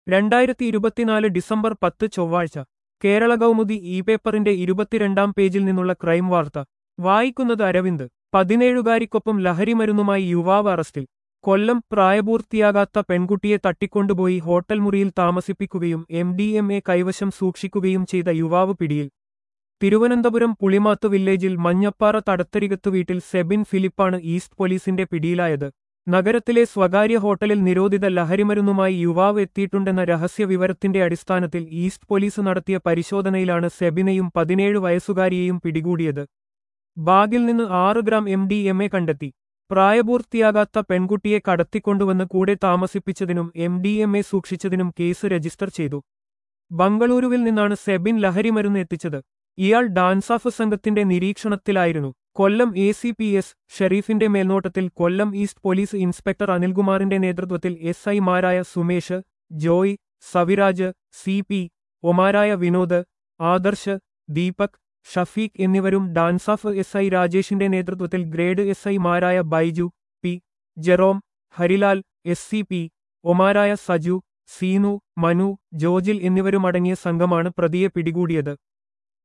രണ്ടായിരത്തി ഇരുപത്തിനാല് ഡിസംബർ പത്ത് ചൊവ്വാഴ്ച കേരള കൗമുദി ഇ പേപ്പറിന്റെ ഇരുപത്തിരണ്ടാം പേജിൽ നിന്നുള്ള ക്രൈം വാർത്ത വായിക്കുന്നത് അരവിന്ദ് പതിനേഴുകാരിക്കൊപ്പം ലഹരിമരുന്നുമായി യുവാവ് അറസ്റ്റിൽ കൊല്ലം പ്രായപൂർത്തിയാകാത്ത പെൺകുട്ടിയെ തട്ടിക്കൊണ്ടുപോയി ഹോട്ടൽ മുറിയിൽ താമസിപ്പിക്കുകയും എം ഡി എം എ കൈവശം സൂക്ഷിക്കുകയും ചെയ്ത യുവാവ് പിടിയിൽ തിരുവനന്തപുരം പുളിമാത്ത് വില്ലേജിൽ മഞ്ഞപ്പാറ തടത്തരികത്ത് വീട്ടിൽ സെബിൻ ഫിലിപ്പാണ് ഈസ്റ്റ് പോലീസിന്റെ പിടിയിലായത് നഗരത്തിലെ സ്വകാര്യ ഹോട്ടലിൽ നിരോധിത ലഹരിമരുന്നുമായി യുവാവ് എത്തിയിട്ടുണ്ടെന്ന രഹസ്യ വിവരത്തിന്റെ അടിസ്ഥാനത്തിൽ ഈസ്റ്റ് പോലീസ് നടത്തിയ പരിശോധനയിലാണ് സെബിനെയും പതിനേഴ് വയസ്സുകാരിയെയും പിടികൂടിയത് ബാഗിൽ നിന്ന് ആറ് gram M D M A കണ്ടെത്തി പ്രായപൂർത്തിയാകാത്ത പെൺകുട്ടിയെ കടത്തിക്കൊണ്ടുവന്ന് കൂടെ താമസിപ്പിച്ചതിനും എം ഡി എം എ സൂക്ഷിച്ചതിനും കേസ് രജിസ്റ്റർ ചെയ്തു ബംഗളൂരുവിൽ നിന്നാണ് സെബിൻ ലഹരിമരുന്ന് എത്തിച്ചത് ഇയാൾ ഡാൻസാഫ് സംഘത്തിന്റെ നിരീക്ഷണത്തിലായിരുന്നു Kollam A C P S ഷെരീഫിന്റെ മേൽനോട്ടത്തിൽ കൊല്ലം ഈസ്റ്റ് പോലീസ് ഇൻസ്പെക്ടർ അനിൽകുമാറിന്റെ നേതൃത്വത്തിൽ എസ് ഐമാരായ സുമേഷ് ജോയ് സവിരാജ് സി പി ഒമാരായ വിനോദ് ആദർശ് ദീപക് ഷഫീഖ് എന്നിവരും ഡാൻസാഫ് എസ് ഐ രാജേഷിന്റെ നേതൃത്വത്തിൽ ഗ്രേഡ് എസ് ഐമാരായ Baiju P Jerome Harilal S C P ഒമാരായ സജു സീനു മനു ജോജിൽ എന്നിവരുമടങ്ങിയ സംഘമാണ് പ്രതിയെ പിടികൂടിയത്